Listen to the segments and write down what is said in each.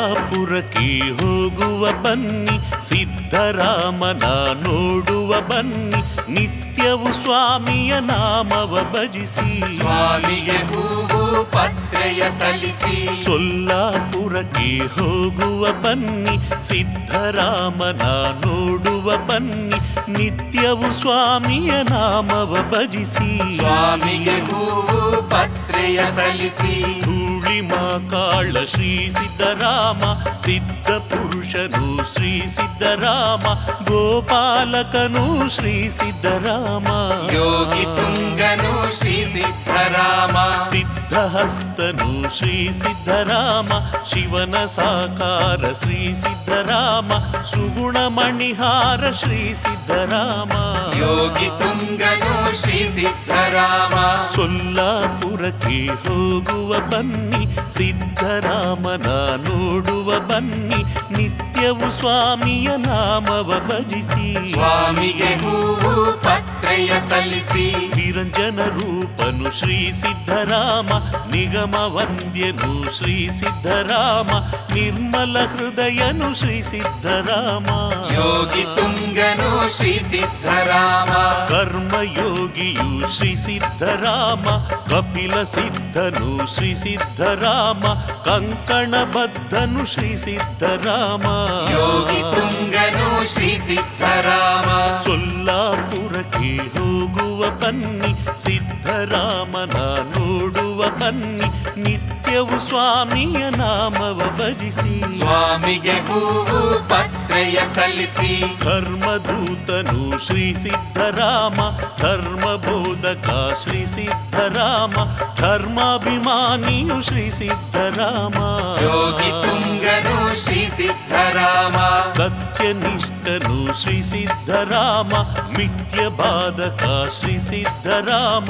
ಸೊಲ್ಲಾಪುರಕ್ಕೆ ಹೋಗುವ ಬನ್ನಿ ಸಿದ್ಧರಾಮನ ನೋಡುವ ಬನ್ನಿ ನಿತ್ಯವು ಸ್ವಾಮಿಯ ನಾಮವ ಭಜಿಸಿ ಸ್ವಾಮಿಗೆ ಹೂವು ಪತ್ರೆಯ ಸಲ್ಲಿಸಿ ಸೊಲ್ಲಾಪುರಕ್ಕೆ ಹೋಗುವ ಬನ್ನಿ ಸಿದ್ಧರಾಮನ ನೋಡುವ ಬನ್ನಿ ನಿತ್ಯವು ಸ್ವಾಮಿಯ ನಾಮವ ಭಜಿಸಿ ಸ್ವಾಮಿಗೆ ಹೂವು ಪತ್ರೆಯ ಸಲ್ಲಿಸಿ ಧೂಳಿ ಕಾಳ ಶ್ರೀ ಸಿದ್ಧರಾಮ ಸಿದ್ಧ ಪುರುಷನು ಶ್ರೀ ಸಿದ್ಧರಾಮ ಗೋಪಾಲಕನು ಶ್ರೀ ಸಿದ್ಧರಾಮ ಯೋಗಿ ತುಂಗನು ಶ್ರೀ ಸಿದ್ಧರಾಮ ಸಿದ್ಧಹಸ್ತನು ಶ್ರೀ ಸಿದ್ಧರಾಮ ಶಿವನ ಸಾಕಾರ ಶ್ರೀ ಸಿದ್ಧರಾಮ ಸುಗುಣ ಮಣಿಹಾರ ಶ್ರೀ ಸಿದ್ಧರಾಮ ಯೋಗಿ ತುಂಗನು ಶ್ರೀ ಸಿದ್ಧರಾಮ ಸೊಲ್ಲಾಪುರಕ್ಕೆ ಹೋಗುವ ಬನ್ನಿ ಸಿದ್ಧರಾಮನ ನೋಡುವ ಬನ್ನಿ ನಿತ್ಯವು ಸ್ವಾಮಿಯ ನಾಮವ ಭಜಿಸಿ ಸ್ವಾಮಿಗೆ ಹೂವು ಪತ್ರೆಯ ಸಲ್ಲಿಸಿ ನಿರಂಜನ ರೂಪನು ಶ್ರೀ ಸಿದ್ಧರಾಮ ನಿಗಮ ವಂದ್ಯನು ಶ್ರೀ ಸಿದ್ಧರಾಮ ನಿರ್ಮಲ ಹೃದಯನು ಶ್ರೀ ಸಿದ್ಧರಾಮ ಯೋಗಿ ತುಂಗನು ಶ್ರೀ ಸಿದ್ಧರಾಮ ಕರ್ಮಯೋಗಿಯು ಶ್ರೀ ಸಿದ್ಧರಾಮ ಕಪಿಲ ಸಿದ್ಧನು ಶ್ರೀ ಸಿದ್ಧರಾಮ ಕಂಕಣ ಬದ್ಧನು ಶ್ರೀ ಸಿದ್ಧರಾಮ ಯೋಗಿ ತುಂಗನು ಶ್ರೀ ಸಿದ್ಧರಾಮ ಸೊಲ್ಲಾಪುರಕ್ಕೆ ಹೋಗುವ ಬನ್ನಿ ಸಿದ್ಧರಾಮನ ನೋಡುವ ಬನ್ನಿ ನಿತ್ಯವು ಸ್ವಾಮಿಯ ನಾಮವ ಭಜಿಸಿ ಸ್ವಾಮಿಗೆ ಹೂವು ಪತ್ರೆಯ ಸಲ್ಲಿಸಿ ಧರ್ಮದೂತನು ಶ್ರೀ ಸಿದ್ಧರಾಮ ಧರ್ಮಬೋಧಕ ಶ್ರೀ ಸಿದ್ಧರಾಮ ಧರ್ಮಾಭಿಮಾನಿಯು ಶ್ರೀ ಸಿದ್ಧರಾಮ ಯೋಗಿ ತುಂಗನು ಶ್ರೀ ಸಿದ್ಧರಾಮ ಸತ್ಯನಿಷ್ಠನು ಶ್ರೀ ಸಿದ್ಧರಾಮ ಮಿಥ್ಯ ಬಾಧಕ ಶ್ರೀ ಸಿದ್ಧರಾಮ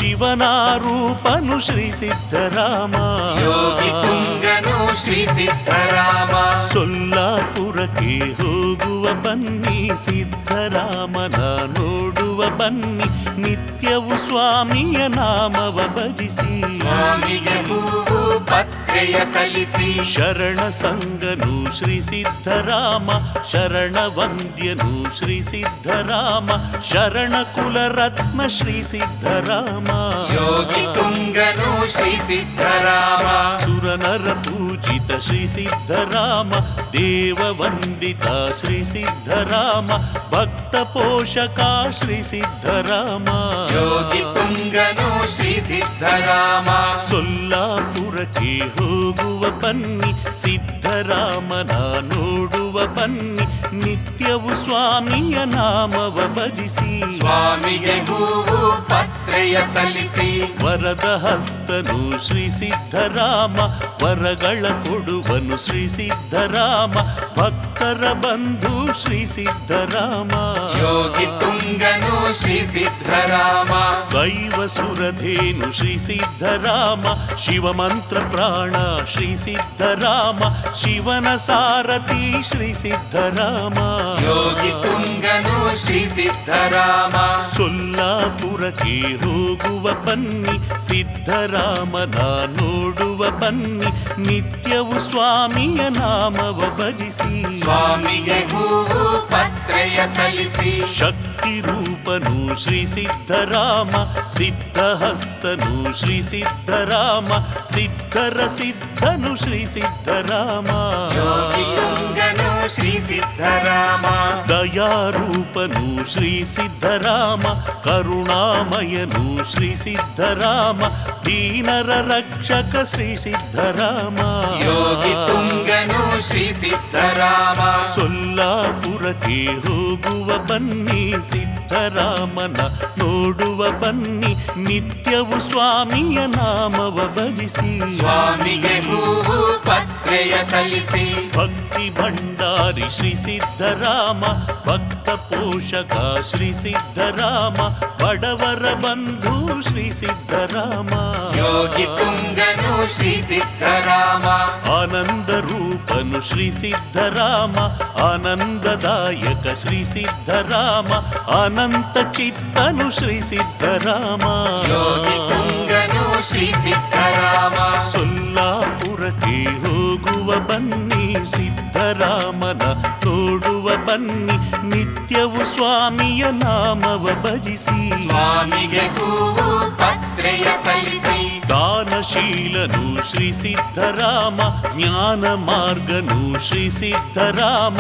ಶಿವನಾರೂಪನು ಶ್ರೀ ಸಿದ್ಧರಾಮ ಯೋಗಿ ತುಂಗನು ಶ್ರೀ ಸಿದ್ಧರಾಮ ಸೊಲ್ಲಾಪುರಕ್ಕೆ ಹೋಗುವ ಬನ್ನಿ ಸಿದ್ಧರಾಮನ ನೋಡುವ ಬನ್ನಿ ನಿತ್ಯವು ಸ್ವಾಮಿಯ ನಾಮವ ಭಜಿಸಿ ಸ್ವಾಮಿಗೆ ಹೂವು ಪತ್ರೆಯ ಸಲ್ಲಿಸಿ ಶರಣ ಸಂಗನು ಶ್ರೀ ಸಿದ್ಧರಾಮ ಶರಣ ವಂದ್ಯನು ಶ್ರೀ ಸಿದ್ಧರಾಮ ಶರಣ ಕುಲರತ್ನ ಶ್ರೀ ಸಿದ್ಧರಾಮ ಯೋಗಿ ತುಂಗನು ಶ್ರೀ ಸಿದ್ಧರಾಮ ಸುರನರ ಪೂಜಿತ ಶ್ರೀ ಸಿದ್ಧರಾಮ ದೇವ ವಂದಿತ ಶ್ರೀ ಸಿದ್ಧರಾಮ ಭಕ್ತ ಪೋಷಕ ಶ್ರೀ ಸಿದ್ಧರಾಮ ಯೋಗಿ ತುಂಗನು ಶ್ರೀ ಸಿದ್ಧರಾಮ ಸೊಲ್ಲಾಪುರಕ್ಕೆ ಹೋಗುವ ಬನ್ನಿ ಸಿದ್ಧರಾಮನ ನೋಡುವ ಬನ್ನಿ ನಿತ್ಯವು ಸ್ವಾಮಿಯ ನಾಮವ ಭಜಿಸಿ ಸ್ವಾಮಿಗೆ ಹೂವು ಪತ್ರೆಯ ಸಲ್ಲಿಸಿ ವರದ ಹಸ್ತನು ಶ್ರೀ ಸಿದ್ಧರಾಮ ವರಗಳ ಕೊಡುವನು ಶ್ರೀ ಸಿದ್ಧರಾಮ ಭಕ್ತರ ಬಂಧು ಶ್ರೀ ಸಿದ್ಧರಾಮ ಯೋಗಿ ತುಂಗನು ಶ್ರೀ ಸಿದ್ಧರಾಮ ಶೈವ ಸುರಧೇನು ಶ್ರೀ ಸಿದ್ಧರಾಮ ಶಿವ ಮಂತ್ರ ಪ್ರಾಣ ಶ್ರೀ ಸಿದ್ಧರಾಮ ಶಿವನ ಸಾರಥಿ ಶ್ರೀ ಸಿದ್ಧರಾಮ ಯೋಗಿ ತುಂಗನು ಶ್ರೀ ಸಿದ್ಧರಾಮ ಸೊಲ್ಲಾಪುರಕ್ಕೆ ಹೋಗುವ ಬನ್ನಿ ಸಿದ್ಧರಾಮನ ನೋಡುವ ಬನ್ನಿ ನಿತ್ಯವು ಸ್ವಾಮಿಯ ನಾಮವ ಭಜಿಸಿ ಸ್ವಾಮಿಗೆ ಹೂವು ಪತ್ರೆಯ ಸಲ್ಲಿಸಿ ಶಕ್ತಿ ರೂಪನು ಶ್ರೀ ಸಿದ್ಧರಾಮ ಸಿದ್ಧಹಸ್ತನು ಶ್ರೀ ಸಿದ್ಧರಾಮ ಸಿದ್ಧರ ಸಿದ್ಧನು ಶ್ರೀ ಸಿದ್ಧರಾಮ ಯೋಗಿ ತುಂಗನು ಶ್ರೀ ಸಿದ್ಧರಾಮ ದಯಾರೂಪನು ಶ್ರೀ ಸಿದ್ಧರಾಮ ಕರುಣಾಮಯನು ಶ್ರೀ ಸಿದ್ಧರಾಮ ದೀನರ ರಕ್ಷಕ ಶ್ರೀ ಸಿದ್ಧರಾಮ ಯೋಗಿ ತುಂಗನು ಶ್ರೀ ಸಿದ್ಧರಾಮ ಸೊಲ್ಲಾಪುರಕ್ಕೆ ಹೋಗುವ ಬನ್ನಿ ಸಿದ್ಧರಾಮನ ನೋಡುವ ಬನ್ನಿ ನಿತ್ಯವು ಸ್ವಾಮಿಯ ನಾಮವ ಭಜಿಸಿ ಸ್ವಾಮಿಗೆ ಹೂವು ಪತ್ರೆಯ ಸಲ್ಲಿಸಿ ಭಕ್ತಿ ಭಂಡಾರಿ ಶ್ರೀ ಸಿದ್ಧರಾಮ ಭಕ್ತ ಪೋಷಕ ಶ್ರೀ ಸಿದ್ಧರಾಮ ಬಡವರ ಬಂಧು ಶ್ರೀ ಸಿದ್ಧರಾಮ ಯೋಗಿ ತುಂಗನು ಶ್ರೀ ಸಿದ್ಧರಾಮ ಆನಂದ ರೂಪನು ಶ್ರೀ ಸಿದ್ಧರಾಮ ಆನಂದದಾಯಕ ಶ್ರೀ ಸಿದ್ಧರಾಮ ಅನಂತ ಚಿತ್ತನು ಶ್ರೀ ಸಿದ್ಧರಾಮ ಯೋಗಿ ತುಂಗನು ಶ್ರೀ ಸಿದ್ಧರಾಮ ಸೊಲ್ಲಾಪುರಕ್ಕೆ ಹೋಗುವ ಬನ್ನಿ ಸಿದ್ಧರಾಮನ ನೋಡುವ ಬನ್ನಿ ನಿತ್ಯವು ಸ್ವಾಮಿಯ ನಾಮವ ಭಜಿಸಿ ಸ್ವಾಮಿಗೆ ಹೂವು ಪತ್ರೆಯ ಸಲ್ಲಿಸಿ ದಾನಶೀಲನು ಶ್ರೀ ಸಿದ್ಧರಾಮ ಜ್ಞಾನ ಮಾರ್ಗನು ಶ್ರೀ ಸಿದ್ಧರಾಮ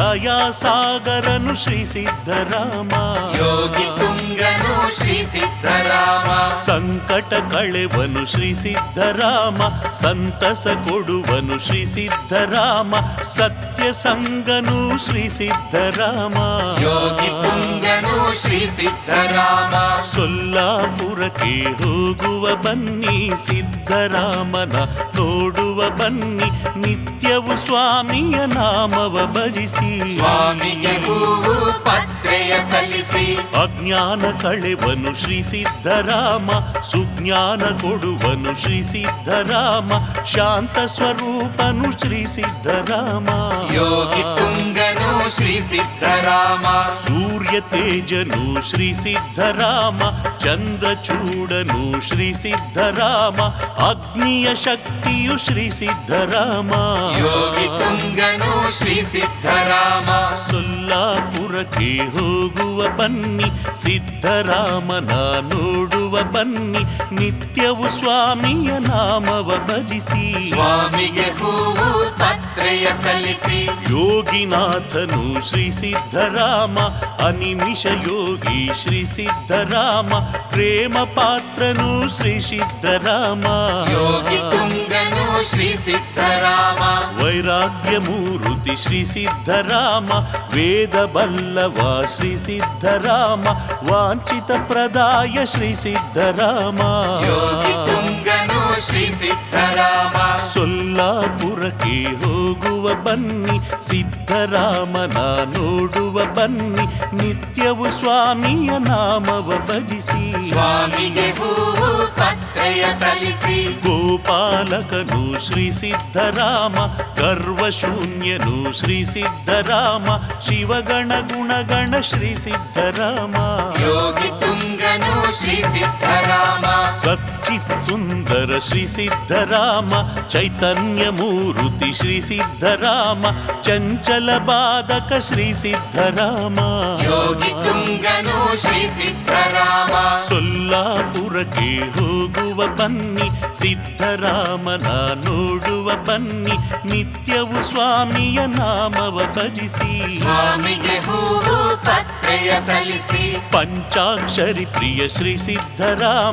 ದಯಾಸಾಗರನು ಶ್ರೀ ಸಿದ್ಧರಾಮ ಯೋಗಿ ತುಂಗನು ಶ್ರೀ ಸಿದ್ಧರಾಮ ಸಂಕಟ ಕಳೆವನು ಶ್ರೀ ಸಿದ್ಧರಾಮ ಸಂತಸ ಕೊಡುವನು ಶ್ರೀ ಸಿದ್ಧರಾಮ ಸತ್ಯ ಸಂಗನು ಶ್ರೀ ಸಿದ್ಧರಾಮ ಯೋಗಿ ತುಂಗನು ಶ್ರೀ ಸಿದ್ಧರಾಮ ಸೊಲ್ಲಾಪುರಕ್ಕೆ ಹೋಗುವ ಬನ್ನಿ ಸಿದ್ಧರಾಮನ ನೋಡುವ ಬನ್ನಿ ನಿತ್ಯವು ಸ್ವಾಮಿಯ ನಾಮವ ಭಜಿಸಿ ಸ್ವಾಮಿಗೆ ಹೂವು ಪತ್ರೆಯ ಸಲ್ಲಿಸಿ ಅಜ್ಞಾನ ಕಳೆವನು ಶ್ರೀ ಸಿದ್ಧರಾಮ ಸುಜ್ಞಾನ ಕೊಡುವನು ಶ್ರೀ ಸಿದ್ಧರಾಮ ಶಾಂತ ಸ್ವರೂಪನು ಶ್ರೀ ಸಿದ್ಧರಾಮ ಯೋಗಿ ತುಂಗನು ಶ್ರೀ ಸಿದ್ಧರಾಮ ಸೂರ್ಯ ತೇಜನು ಶ್ರೀ ಸಿದ್ಧರಾಮ ಚಂದ್ರಚೂಡನು ಶ್ರೀ ಸಿದ್ಧರಾಮ ಅಗ್ನಿಯ ಶಕ್ತಿಯು ಶ್ರೀ ಸಿದ್ಧರಾಮ ಯೋಗಿ ತುಂಗನು ಶ್ರೀ ಸಿದ್ಧರಾಮ ಸೊಲ್ಲಾಪುರಕ್ಕೆ ಹೋಗುವ ಬನ್ನಿ ಸಿದ್ಧರಾಮನ ನೋಡುವ ಬನ್ನಿ ನಿತ್ಯವು ಸ್ವಾಮಿಯ ನಾಮವ ಭಜಿಸಿ ಸ್ವಾಮಿಗೆ ಹೂವು ಪತ್ರೆಯ ಸಲ್ಲಿಸಿ ಯೋಗಿನಾಥನು ಶ್ರೀ ಸಿದ್ಧರಾಮ ಅನಿಮಿಷ ಯೋಗಿ ಶ್ರೀ ಸಿದ್ಧರಾಮ ಪ್ರೇಮ ಪಾತ್ರನು ಶ್ರೀ ಸಿದ್ಧರಾಮ ಯೋಗಿ ತುಂಗನು ಶ್ರೀ ಸಿದ್ಧರಾಮ ವೈರಾಗ್ಯ ಮೂರುತಿ ಶ್ರೀ ಸಿದ್ಧರಾಮ ವೇದ ಬಲ್ಲವ ಶ್ರೀ ಸಿದ್ಧರಾಮ ವಾಂಛಿತ ಪ್ರದಾಯ ಶ್ರೀ ಸಿದ್ಧರಾಮ ಯೋಗಿ ತುಂಗನು ಶ್ರೀ ಸಿದ್ಧರಾಮ ಸೊಲ್ಲಾಪುರಕ್ಕೆ ಹೋಗುವ ಬನ್ನಿ ಸಿದ್ಧರಾಮನ ನೋಡುವ ಬನ್ನಿ ನಿತ್ಯವು ಸ್ವಾಮಿಯ ನಾಮವ ಭಜಿಸಿ ಸ್ವಾಮಿಗೆ ಹೂವು ಪತ್ರೆಯ ಸಲ್ಲಿಸಿ ಗೋಪಾಲಕನು ಶ್ರೀ ಸಿದ್ಧರಾಮ ಗರ್ವಶೂನ್ಯನು ಶ್ರೀ ಸಿದ್ಧರಾಮ ಶಿವಗಣ ಗುಣಗಣ ಶ್ರೀ ಸಿದ್ಧರಾಮ ಯೋಗಿ ತುಂಗನು ಶ್ರೀ ಸಿದ್ಧರಾಮ ಸಚ್ಚಿತ್ ಸುಂದರ ಶ್ರೀ ಸಿದ್ಧರಾಮ ಚೈತನ್ಯ ಮೂರುತಿ ಶ್ರೀ ಸಿದ್ಧರಾಮ ಚಂಚಲ ಬಾಧಕ ಶ್ರೀ ಸಿದ್ಧರಾಮ ಯೋಗಿ ತುಂಗನು ಶ್ರೀ ಸಿದ್ಧರಾಮ ಸೊಲ್ಲಾಪುರಕ್ಕೆ ಹೋಗುವ ಬನ್ನಿ ಸಿದ್ಧರಾಮನ ನೋಡುವ ಬನ್ನಿ ನಿತ್ಯವು ಸ್ವಾಮಿಯ ನಾಮವ ಭಜಿಸಿ ಸ್ವಾಮಿಗೆ ಹೂವು ಪತ್ರೆಯ ಸಲ್ಲಿಸಿ ಪಂಚಾಕ್ಷರಿ ಪ್ರಿಯ ಶ್ರೀ ಸಿದ್ಧರಾಮ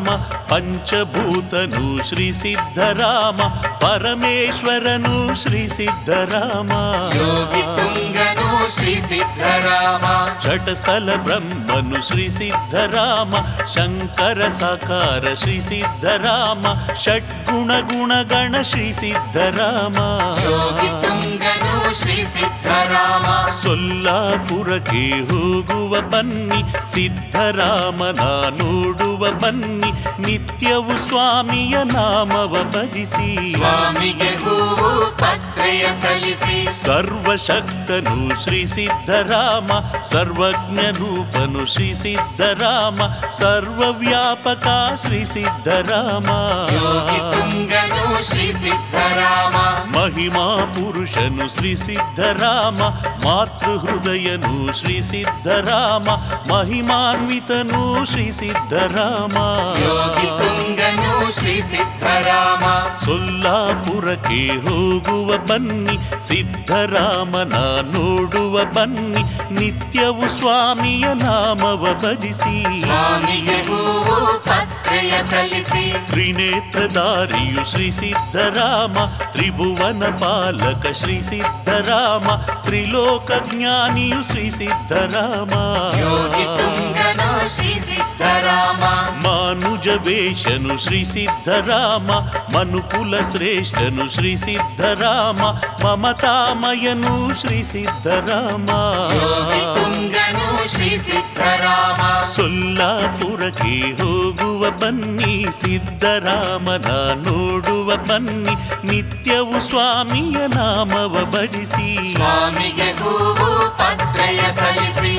ಪಂಚಭೂತನು ಶ್ರೀ ಸಿದ್ಧರಾಮ ಪರಮೇಶ್ವರನು ಶ್ರೀ ಸಿದ್ಧರಾಮ ಯೋಗಿ ತುಂಗನು ಶ್ರೀ ಸಿದ್ಧರಾಮ ಷಟಸ್ಥಲ ಬ್ರಹ್ಮನು ಶ್ರೀ ಸಿದ್ಧರಾಮ ಶಂಕರ ಸಾಕಾರ ಶ್ರೀ ಸಿದ್ಧರಾಮ ಷಡ್ಗುಣ ಗುಣಗಣ ಶ್ರೀ ಸಿದ್ಧರಾಮ ಯೋಗಿ ತುಂಗನು ಶ್ರೀ ಸಿದ್ಧರಾಮ ಸೊಲ್ಲಾಪುರಕ್ಕೆ ಹೋಗುವ ಬನ್ನಿ ಸಿದ್ಧರಾಮನ ನೋಡುವ ಬನ್ನಿ ನಿತ್ಯವು ಸ್ವಾಮಿಯ ನಾಮವ ಭಜಿಸಿ ಸ್ವಾಮಿಗೆ ಹೂವು ಪತ್ರೆಯ ಸಲ್ಲಿಸಿ ಸರ್ವಶಕ್ತನು ಶ್ರೀ ಸಿದ್ಧರಾಮ ಸರ್ವಜ್ಞ ರೂಪನು ಶ್ರೀ ಸಿದ್ಧರಾಮ ಸರ್ವವ್ಯಾಪಕ ಶ್ರೀ ಸಿದ್ಧರಾಮ ಯೋಗಿ ತುಂಗನು ಶ್ರೀ ಸಿದ್ಧರಾಮ ಮಹಿಮಾ ಪುರುಷನು ಶ್ರೀ ಸಿದ್ಧರಾಮ ಮಾತೃ ಹೃದಯನು ಶ್ರೀ ಸಿದ್ಧರಾಮ ಮಹಿಮಾನ್ವಿತನು ಶ್ರೀ ಸಿದ್ಧರಾಮ ಯೋಗಿ ತುಂಗನು ಶ್ರೀ ಸಿದ್ಧರಾಮ ಸೊಲ್ಲಾಪುರಕ್ಕೆ ಹೋಗುವ ಬನ್ನಿ ಸಿದ್ಧರಾಮನ ನೋಡುವ ಬನ್ನಿ ನಿತ್ಯವು ಸ್ವಾಮಿಯ ನಾಮವ ಭಜಿಸಿ ಸ್ವಾಮಿಗೆ ಹೂವು ಪತ್ರೆಯ ಸಲ್ಲಿಸಿ ತ್ರಿನೇತ್ರಧಾರಿಯು ಶ್ರೀ ಸಿದ್ಧರಾಮ ತ್ರಿಭುವನ ಪಾಲಕ ಶ್ರೀ ಸಿದ್ಧರಾಮ ತ್ರಿಲೋಕ ಜ್ಞಾನಿಯು ಶ್ರೀ ಸಿದ್ಧರಾಮ ಯೋಗಿ ತುಂಗನು ಶ್ರೀ ಸಿದ್ಧರಾಮ ಮಾನುಜ ವೇಷನು ಶ್ರೀ ಸಿದ್ಧರಾಮ ಮನುಕುಲ ಶ್ರೇಷ್ಠನು ಶ್ರೀ ಸಿದ್ಧರಾಮ ಮಮತಾಮಯನು ಶ್ರೀ ಸಿದ್ಧರಾಮ ಯೋಗಿ ತುಂಗನು ಶ್ರೀ ಸಿದ್ಧರಾಮ ಸೊಲ್ಲಾಪುರಕ್ಕೆ ಹೋಗುವ ಬನ್ನಿ ಸಿದ್ಧರಾಮನ ನೋಡುವ ಬನ್ನಿ ನಿತ್ಯವು ಸ್ವಾಮಿಯ ನಾಮವ ಭಜಿಸಿ ಸ್ವಾಮಿಗೆ ಹೂವು ಪತ್ರೆಯ ಸಲ್ಲಿಸಿ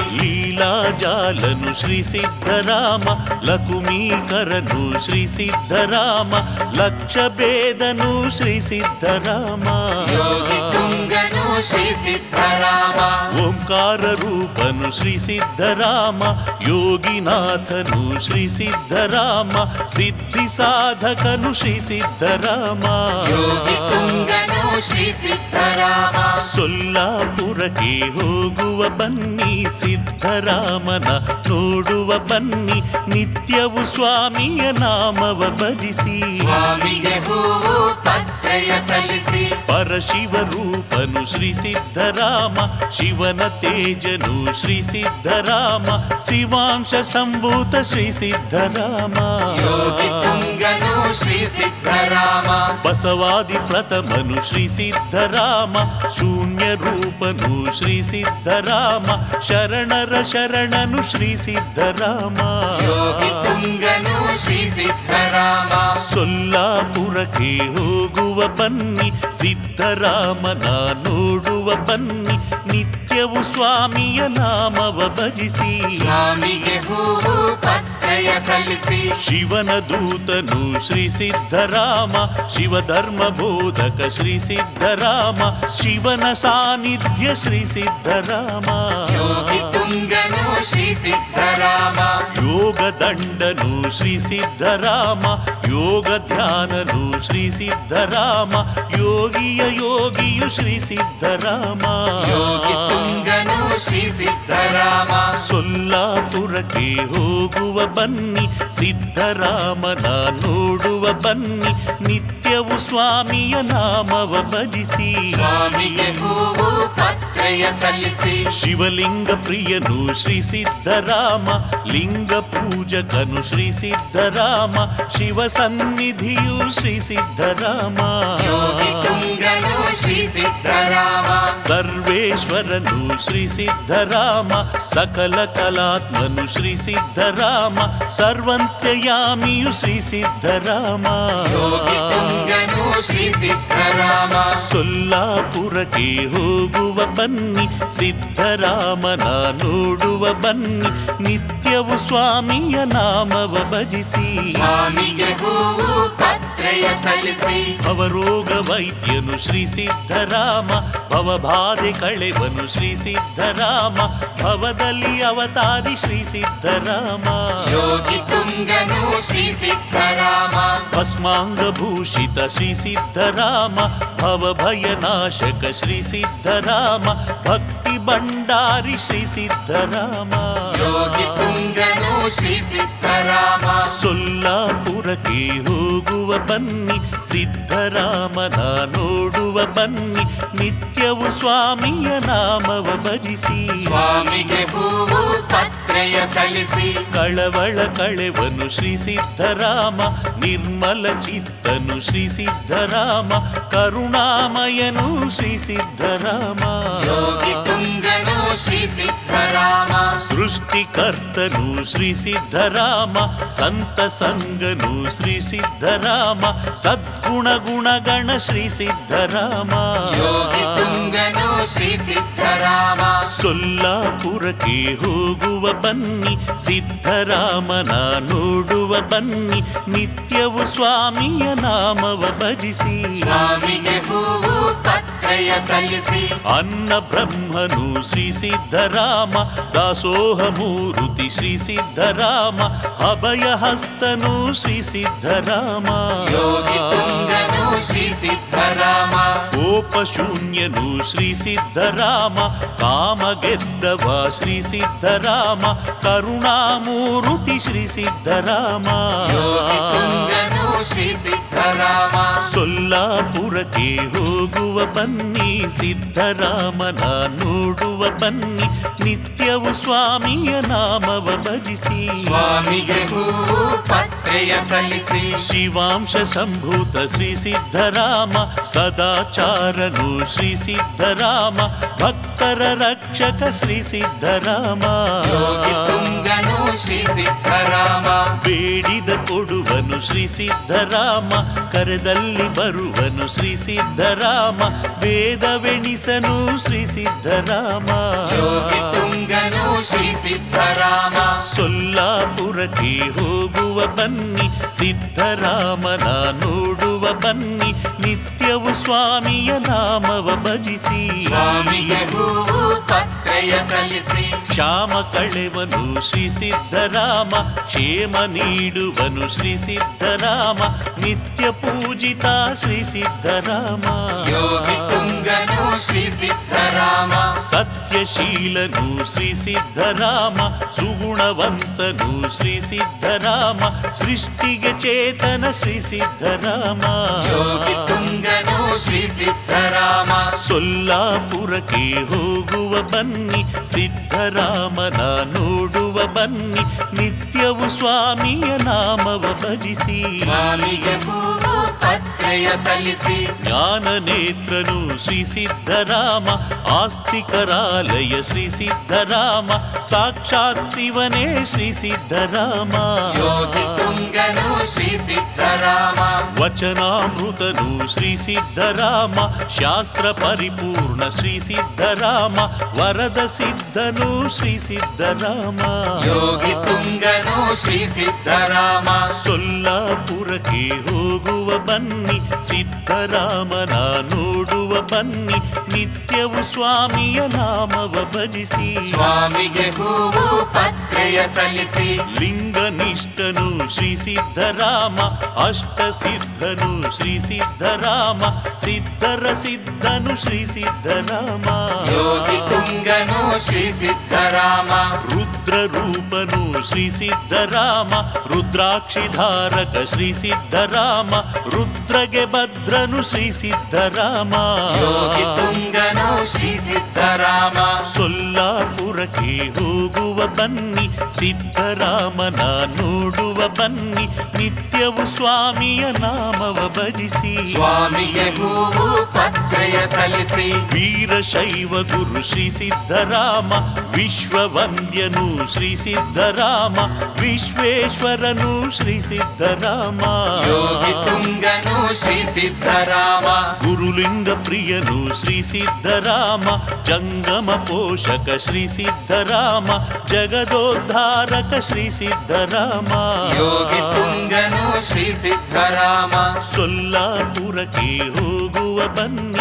ಲೀಲಾಜಾಲನು ಶ್ರೀ ಸಿದ್ಧರಾಮ ಲಕುಮೀಕರನು ಶ್ರೀ ಸಿದ್ಧರಾಮ ಲಕ್ಷ ಭೇದನು ಶ್ರೀ ಸಿದ್ಧರಾಮ ಯೋಗಿ ತುಂಗನು ಶ್ರೀ ಸಿದ್ಧರಾಮ ಓಂಕಾರ ರೂಪನು ಶ್ರೀ ಸಿದ್ಧರಾಮ ಯೋಗಿನಾಥನು ಶ್ರೀ ಸಿದ್ಧರಾಮ ಸಿದ್ಧಿ ಸಾಧಕನು ಶ್ರೀ ಸಿದ್ಧರಾಮ ಯೋಗಿ ತುಂಗನು ಶ್ರೀ ಸಿದ್ಧರಾಮ ಸೊಲ್ಲಾಪುರಕ್ಕೆ ಹೋಗುವ ಬನ್ನಿ ಸಿದ್ಧರಾಮನ ನೋಡುವ ಬನ್ನಿ ನಿತ್ಯವು ಸ್ವಾಮಿಯ ನಾಮವ ಭಜಿಸಿ ಸ್ವಾಮಿಗೆ ಹೂವು ಪತ್ರೆಯ ಸಲ್ಲಿಸಿ ಪರಶಿವ ರೂಪನು ಶ್ರೀ ಸಿದ್ಧರಾಮ ಶಿವನ ತೇಜನು ಶ್ರೀ ಸಿದ್ಧರಾಮ ಶಿವಾಂಶ ಸಂಭೂತ ಶ್ರೀ ಸಿದ್ಧರಾಮ ಯೋಗಿ ತುಂಗನು ಶ್ರೀ ಸಿದ್ಧರಾಮ ಬಸವಾದಿ ಪ್ರಥಮನು ಶ್ರೀ ಸಿದ್ಧರಾಮ ಶೂನ್ಯ ರೂಪನು ಶ್ರೀ ಸಿದ್ಧರಾಮ ಶರಣರ ಶರಣನು ಶ್ರೀ ಸಿದ್ಧರಾಮ ಯೋಗಿ ತುಂಗನು ಶ್ರೀ ಸಿದ್ಧರಾಮ ಸೊಲ್ಲಾಪುರಕ್ಕೆ ಹೋಗುವ ಬನ್ನಿ ಸಿದ್ಧರಾಮನ ನೋಡುವ ಬನ್ನಿ ನಿತ್ಯವು ಸ್ವಾಮಿಯ ನಾಮವ ಭಜಿಸಿ ಸ್ವಾಮಿಗೆ ಹೂವು ಪತ್ರೆಯ ಸಲ್ಲಿಸಿ ಶಿವನ ದೂತನು ಶ್ರೀ ಸಿದ್ಧರಾಮ ಶಿವಧರ್ಮ ಬೋಧಕ ಶ್ರೀ ಸಿದ್ಧರಾಮ ಶಿವನ ಸಾನ್ನಿಧ್ಯ ಶ್ರೀ ಸಿದ್ಧರಾಮ ಯೋಗಿ ತುಂಗನು ಶ್ರೀ ಸಿದ್ಧರಾಮ ಯೋಗ ದಂಡನು ಶ್ರೀ ಸಿದ್ಧರಾಮ ಯೋಗ ಧ್ಯಾನನು ಶ್ರೀ ಸಿದ್ಧರಾಮ ಯೋಗಿಯ ಯೋಗಿಯು ಶ್ರೀ ಸಿದ್ಧರಾಮ ಯೋಗಿ ತುಂಗನು ಶ್ರೀ ಸಿದ್ಧರಾಮ ಸೊಲ್ಲಾಪುರಕ್ಕೆ ಹೋಗುವ ಬನ್ನಿ ಸಿದ್ಧರಾಮನ ನೋಡುವ ಬನ್ನಿ ನಿತ್ಯವು ಸ್ವಾಮಿಯ ನಾಮವ ಭಜಿಸಿ ಸ್ವಾಮಿಗೆ ಹೂವು ಪತ್ರೆಯ ಸಲ್ಲಿಸಿ ಶಿವಲಿಂಗ ಪ್ರಿಯನು ಶ್ರೀ ಸಿದ್ಧರಾಮ ಲಿಂಗ ಪೂಜಕನು ಶ್ರೀ ಸಿದ್ಧರಾಮ ಶಿವ ಸನ್ನಿಧಿಯು ಶ್ರೀ ಸಿದ್ಧರಾಮ ಯೋಗಿ ತುಂಗನು ಶ್ರೀ ಸಿದ್ಧರಾಮ ಸರ್ವೇಶ್ವರನು ಶ್ರೀ ಸಿದ್ಧರಾಮ ಸಕಲ ಕಲಾತ್ಮನು ಶ್ರೀ ಸಿದ್ಧರಾಮ ಸರ್ವಂತ್ಯಯಾಮಿಯು ಶ್ರೀ ಸಿದ್ಧರಾಮ ಯೋಗಿ ತುಂಗನು ಶ್ರೀ ಸಿದ್ಧರಾಮ ಸೊಲ್ಲಾಪುರಕ್ಕೆ ಹೋಗುವ ಬನ್ನಿ ಸಿದ್ಧರಾಮನ ನೋಡುವ ಬನ್ನಿ ನಿತ್ಯವು ಸ್ವಾಮಿಯ ನಾಮವ ಭಜಿಸಿ ಸ್ವಾಮಿಗೆ ಹೂವು ಪತ್ರೆಯ ಸಲ್ಲಿಸಿ ಭವರೋಗ ವೈದ್ಯನು ಶ್ರೀ ಸಿದ್ಧರಾಮ ಭವಬಾಧೆ ಕಳೆವನು ಶ್ರೀ ಸಿದ್ಧರಾಮ ಭವದಲ್ಲಿ ಅವತಾರಿ ಶ್ರೀ ಸಿದ್ಧರಾಮ ಯೋಗಿ ತುಂಗನು ಶ್ರೀ ಸಿದ್ಧರಾಮ ಭಸ್ಮಾಂಗ ಭೂಷಿತ ಶ್ರೀ ಸಿದ್ಧರಾಮ ಭವಭಯನಾಶಕ ಶ್ರೀ ಸಿದ್ಧರಾಮ ಭಕ್ತಿ ಭಂಡಾರಿ ಶ್ರೀ ಸಿದ್ಧರಾಮ ಯೋಗಿ ತುಂಗನು ಶ್ರೀ ಸಿದ್ಧರಾಮ ಸೊಲ್ಲಾಪುರಕ್ಕೆ ಹೋಗುವ ಬನ್ನಿ ಸಿದ್ಧರಾಮನ ನೋಡುವ ಬನ್ನಿ ನಿತ್ಯವು ಸ್ವಾಮಿಯ ನಾಮವ ಭಜಿಸಿ ಸ್ವಾಮಿಗೆ ಹೂವು ಪತ್ರೆಯ ಸಲ್ಲಿಸಿ ಕಳವಳ ಕಳೆವನು ಶ್ರೀ ಸಿದ್ಧರಾಮ ನಿರ್ಮಲ ಚಿತ್ತನು ಶ್ರೀ ಸಿದ್ಧರಾಮ ಕರುಣಾಮಯನು ಶ್ರೀ ಸಿದ್ಧರಾಮ ಯೋಗಿ ತುಂಗನು ಶ್ರೀ ಸಿದ್ಧರಾಮ ಸೃಷ್ಟಿಕರ್ತನು ಶ್ರೀ ಸಿದ್ಧರಾಮ ಸಂತ ಸಂಗನು ಶ್ರೀ ಸಿದ್ಧರಾಮ ಸದ್ಗುಣ ಗುಣಗಣ ಶ್ರೀ ಸಿದ್ಧರಾಮ ಯೋಗಿ ತುಂಗನು ಶ್ರೀ ಸಿದ್ಧರಾಮ ಸೊಲ್ಲಾಪುರಕ್ಕೆ ಹೋಗುವ ಬನ್ನಿ ಸಿದ್ಧರಾಮನ ನೋಡುವ ಬನ್ನಿ ನಿತ್ಯವು ಸ್ವಾಮಿಯ ನಾಮವ ಭಜಿಸಿ ಸ್ವಾಮಿಗೆ ಹೂವು ಪತ್ರೆಯ ಸಲ್ಲಿಸಿ ಅನ್ನ ಬ್ರಹ್ಮನು ಶ್ರೀ ಸಿದ್ಧರಾಮ ದಾಸೋಹ ಮೂರುತಿ ಶ್ರೀ ಸಿದ್ಧರಾಮ ಅಭಯ ಹಸ್ತನು ಶ್ರೀ ಸಿದ್ಧರಾಮ ಯೋಗಿ ತುಂಗನು ಶ್ರೀ ಸಿದ್ಧರಾಮ ಕೋಪ ಶೂನ್ಯನು ಶ್ರೀ ಸಿದ್ಧರಾಮ ಕಾಮ ಗೆದ್ದವ ಶ್ರೀ ಸಿದ್ಧರಾಮ ಕರುಣಾಮೂರುತಿ ಶ್ರೀ ಸಿದ್ಧರಾಮ ಯೋಗಿ ತುಂಗನು ಶ್ರೀ ಸಿದ್ಧರಾಮ ಸೊಲ್ಲಾಪುರಕ್ಕೆ ಹೋಗುವ ಬನ್ನಿ ಸಿದ್ಧರಾಮನ ನೋಡುವ ಬನ್ನಿ ನಿತ್ಯವು ಸ್ವಾಮಿಯ ನಾಮವ ಭಜಿಸಿ ಸ್ವಾಮಿಗೆ ಹೂವು ಪತ್ರೆಯ ಸಲ್ಲಿಸಿ ಶಿವಾಂಶ ಸಂಭೂತ ಶ್ರೀ ಸಿದ್ಧರಾಮ ಸದಾಚಾರನು ಶ್ರೀ ಸಿದ್ಧರಾಮ ಭಕ್ತರ ರಕ್ಷಕ ಶ್ರೀ ಸಿದ್ಧರಾಮ ಯೋಗಿ ತುಂಗನು ಶ್ರೀ ಸಿದ್ಧರಾಮ ಬೇಡಿದ ಕೊಡುವನು ಶ್ರೀ ಸಿದ್ಧರಾಮ ಕರೆದಲ್ಲಿ ಬರುವನು ಶ್ರೀ ಸಿದ್ಧರಾಮ ವೇದವೆಣಿಸನು ಶ್ರೀ ಸಿದ್ಧರಾಮ ಯೋಗಿ ತುಂಗನು ಶ್ರೀ ಸಿದ್ಧರಾಮ ಸೊಲ್ಲಾಪುರಕ್ಕೆ ಹೋಗುವ ಬನ್ನಿ ಸಿದ್ಧರಾಮನ ನೋಡುವ ಬನ್ನಿ ನಿತ್ಯವು ಸ್ವಾಮಿಯ ನಾಮವ ಭಜಿಸಿ ಸ್ವಾಮಿಗೆ ಹೂವು ಪತ್ರೆಯ ಸಲ್ಲಿಸಿ ಕ್ಷಾಮ ಕಳೆವನು ಶ್ರೀ ಸಿದ್ಧರಾಮ ಕ್ಷೇಮ ನೀಡುವನು ಶ್ರೀ ಸಿದ್ಧರಾಮ ನಿತ್ಯ ಪೂಜಿತ ಶ್ರೀ ಸಿದ್ಧರಾಮ ಯೋಗಿ ತುಂಗನು ಶ್ರೀ ಸಿದ್ಧರಾಮ ಸತ್ಯಶೀಲನು ಶ್ರೀ ಸಿದ್ಧರಾಮ ಸುಗುಣವಂತನು ಶ್ರೀ ಸಿದ್ಧರಾಮ ಸೃಷ್ಟಿಗೆ ಚೇತನ ಶ್ರೀ ಸಿದ್ಧರಾಮ ಯೋಗಿ ತುಂಗನು ಶ್ರೀ ಸಿದ್ಧರಾಮ ಸೊಲ್ಲಾಪುರಕ್ಕೆ ಹೋಗುವ ಬನ್ನಿ ಸಿದ್ಧರಾಮನ ನೋಡುವ ಬನ್ನಿ ನಿತ್ಯವು ಸ್ವಾಮಿಯ ನಾಮವ ಭಜಿಸಿ ಸ್ವಾಮಿಗೆ ಹೂವು ಪತ್ರೆಯ ಸಲ್ಲಿಸಿ ಜ್ಞಾನ ನೇತ್ರನು ಶ್ರೀ ಸಿದ್ಧರಾಮ ಆಸ್ತಿಕರಾಲಯ ಶ್ರೀ ಸಿದ್ಧರಾಮ ಸಾಕ್ಷಾತ್ ಶಿವನೇ ಶ್ರೀ ಸಿದ್ಧರಾಮ ಯೋಗಿ ತುಂಗನು ಶ್ರೀ ಸಿದ್ಧರಾಮ ವಚನಾಮೃತನು ಶ್ರೀ ಸಿದ್ಧರಾಮ ಶಾಸ್ತ್ರ ಪರಿಪೂರ್ಣ ಶ್ರೀ ಸಿದ್ಧರಾಮ ವರದ ಸಿದ್ಧನು ಶ್ರೀ ಸಿದ್ಧರಾಮ ಯೋಗಿ ತುಂಗನು ಶ್ರೀ ಸಿದ್ಧರಾಮ ಸೊಲ್ಲಾಪುರಕ್ಕೆ ಹೋಗುವ ಬನ್ನಿ ಸಿದ್ಧರಾಮನ ನೋಡುವ ಬನ್ನಿ ನಿತ್ಯವು ಸ್ವಾಮಿಯ ನಾಮವ ಭಜಿಸಿ ಸ್ವಾಮಿಗೆ ಹೂವು ಪತ್ರೆಯ ಸಲ್ಲಿಸಿ ಲಿಂಗನಿಷ್ಠನು ಶ್ರೀ ಸಿದ್ಧರಾಮ ಅಷ್ಟ ಸಿದ್ಧನು ಶ್ರೀ ಸಿದ್ಧರಾಮ ಸಿದ್ಧರ ಸಿದ್ಧನು ಶ್ರೀ ಸಿದ್ಧರಾಮ ಯೋಗಿ ತುಂಗನು ಶ್ರೀ ಸಿದ್ಧರಾಮ ರುದ್ರ ರೂಪನು ಶ್ರೀ ಸಿದ್ಧರಾಮ ರುದ್ರಾಕ್ಷಿಧಾರಕ ಶ್ರೀ ಸಿದ್ಧರಾಮ ರುದ್ರಗೆ ಭದ್ರನು ಶ್ರೀ ಸಿದ್ಧರಾಮ ಯೋಗಿ ತುಂಗನು ಶ್ರೀ ಸಿದ್ಧರಾಮ ಸೊಲ್ಲಾಪುರಕ್ಕೆ ಹೋಗುವ ಬನ್ನಿ ಸಿದ್ಧರಾಮನ ನೋಡುವ ಬನ್ನಿ ನಿತ್ಯವು ಸ್ವಾಮಿಯ ನಾಮವ ಭಜಿಸಿ ಸ್ವಾಮಿಗೆ ಹೂವು ಪತ್ರೆಯ ಸಲ್ಲಿಸಿ ವೀರಶೈವ ಗುರು ಶ್ರೀ ಸಿದ್ಧರಾಮ ವಿಶ್ವವಂದ್ಯನು ಶ್ರೀ ಸಿದ್ಧರಾಮ ವಿಶ್ವೇಶ್ವರನು ಶ್ರೀ ಸಿದ್ಧರಾಮ ಯೋಗಿ ತುಂಗನು ಶ್ರೀ ಸಿದ್ಧರಾಮ ಗುರುಲಿಂಗ ಪ್ರಿಯನು ಶ್ರೀ ಸಿದ್ಧರಾಮ ಜಂಗಮ ಪೋಷಕ ಶ್ರೀ ಸಿದ್ಧರಾಮ ಜಗದೋದ್ಧಾರಕ ಶ್ರೀ ಸಿದ್ಧರಾಮ ಯೋಗಿ ತುಂಗನು ಶ್ರೀ ಸಿದ್ಧರಾಮ ಸೊಲ್ಲಾಪುರಕ್ಕೆ ಹೋಗುವ ಬನ್ನಿ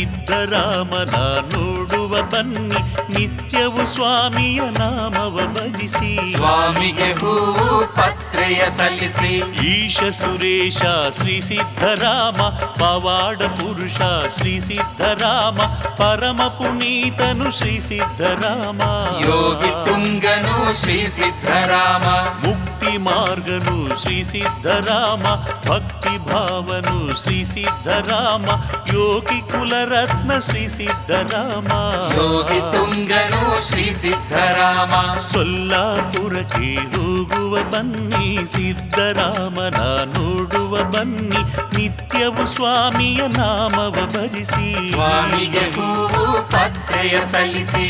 ಸಿದ್ಧರಾಮನ ನೋಡುವ ಬನ್ನಿ ನಿತ್ಯವು ಸ್ವಾಮಿಯ ನಾಮವ ಭಜಿಸಿ ಸ್ವಾಮಿಗೆ ಹೂವು ಪತ್ರೆಯ ಸಲ್ಲಿಸಿ ಈಶ ಸುರೇಶ ಶ್ರೀ ಸಿದ್ಧರಾಮ ಪವಾಡ ಪುರುಷ ಶ್ರೀ ಸಿದ್ಧರಾಮ ಪರಮ ಪುನೀತನು ಶ್ರೀ ಸಿದ್ಧರಾಮ ಯೋಗಿ ತುಂಗನು ಶ್ರೀ ಸಿದ್ಧರಾಮ ಮುಕ್ತಿ ಮಾರ್ಗನು ಶ್ರೀ ಸಿದ್ಧರಾಮ ಭಕ್ತಿ ಭಾವನು ಶ್ರೀ ಸಿದ್ಧರಾಮ ಯೋಗಿ ಕುಲರತ್ನ ಶ್ರೀ ಸಿದ್ಧರಾಮ ಯೋಗಿ ತುಂಗನು ಶ್ರೀ ಸಿದ್ಧರಾಮ ಸೊಲ್ಲಾಪುರಕ್ಕೆ ಹೋಗುವ ಬನ್ನಿ ಸಿದ್ಧರಾಮನ ನೋಡುವ ಬನ್ನಿ ನಿತ್ಯವು ಸ್ವಾಮಿಯ ನಾಮವ ಭಜಿಸಿ ಸ್ವಾಮಿಗೆ ಹೂವು ಪತ್ರೆಯ ಸಲ್ಲಿಸಿ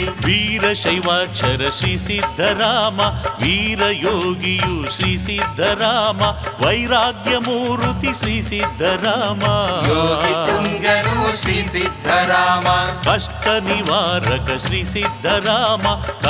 ವೀರಶೈವಾಕ್ಷರ ಶ್ರೀ ಸಿದ್ಧರಾಮ ವೀರ ಯೋಗಿಯು ಶ್ರೀ ಸಿದ್ಧರಾಮ ವೈರಾಗ್ಯ ಮೂರುತಿ ಶ್ರೀ ಸಿದ್ಧರಾಮ ಯೋಗಿ ತುಂಗನು ಶ್ರೀ ಸಿದ್ಧರಾಮ ಕಷ್ಟ ನಿವಾರಕ ಶ್ರೀ ಸಿದ್ಧರಾಮ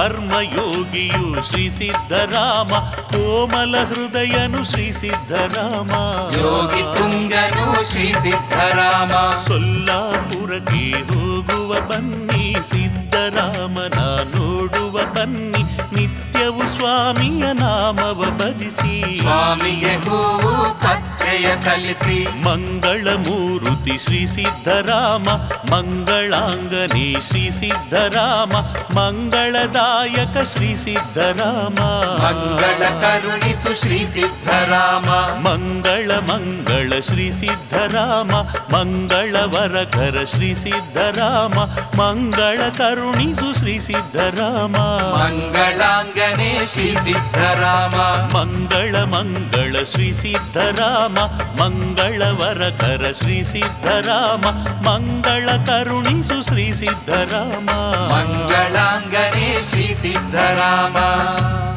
ಕರ್ಮಯೋಗಿಯು ಶ್ರೀ ಸಿದ್ಧರಾಮ ಕೋಮಲ ಹೃದಯನು ಶ್ರೀ ಸಿದ್ಧರಾಮ ಯೋಗಿ ತುಂಗನು ಶ್ರೀ ಸಿದ್ಧರಾಮ ಸೊಲ್ಲಾಪುರಕ್ಕೆ ಹೋಗುವ ಬನ್ನಿ ಸಿದ್ಧರಾಮನ ನೋಡುವ ಬನ್ನಿ ನಿತ್ಯವು ಸ್ವಾಮಿಯ ನಾಮವ ಭಜಿಸಿ ಸ್ವಾಮಿಗೆ ಹೂವು ಪತ್ರೆಯ ಸಲ್ಲಿಸಿ ಮಂಗಳ ಮೂರುತಿ ಶ್ರೀ ಸಿದ್ಧರಾಮ ಮಂಗಳಾಂಗನೆ ಶ್ರೀ ಸಿದ್ಧರಾಮ ಮಂಗಳದಾಯಕ ಶ್ರೀ ಸಿದ್ಧರಾಮ ಮಂಗಳ ಕರುಣಿಸು ಶ್ರೀ ಸಿದ್ಧರಾಮ ಮಂಗಳ ಮಂಗಳ ಶ್ರೀ ಸಿದ್ಧರಾಮ ಮಂಗಳವರಕರ ಶ್ರೀ ಸಿದ್ಧರಾಮ ಮಂಗಳ ಕರುಣಿಸು ಶ್ರೀ ಸಿದ್ಧರಾಮ ಮಂಗಳಾಂಗನೆ ಶ್ರೀ ಸಿದ್ಧರಾಮ ಮಂಗಳ ಮಂಗಳ ಶ್ರೀ ಸಿದ್ಧರಾಮ ಮಂಗಳವರಕರ ಶ್ರೀ ಸಿದ್ಧರಾಮ ಮಂಗಳ ಕರುಣಿಸು ಶ್ರೀ ಸಿದ್ಧರಾಮ ಮಂಗಳಾಂಗನೆ ಶ್ರೀ ಸಿದ್ಧರಾಮ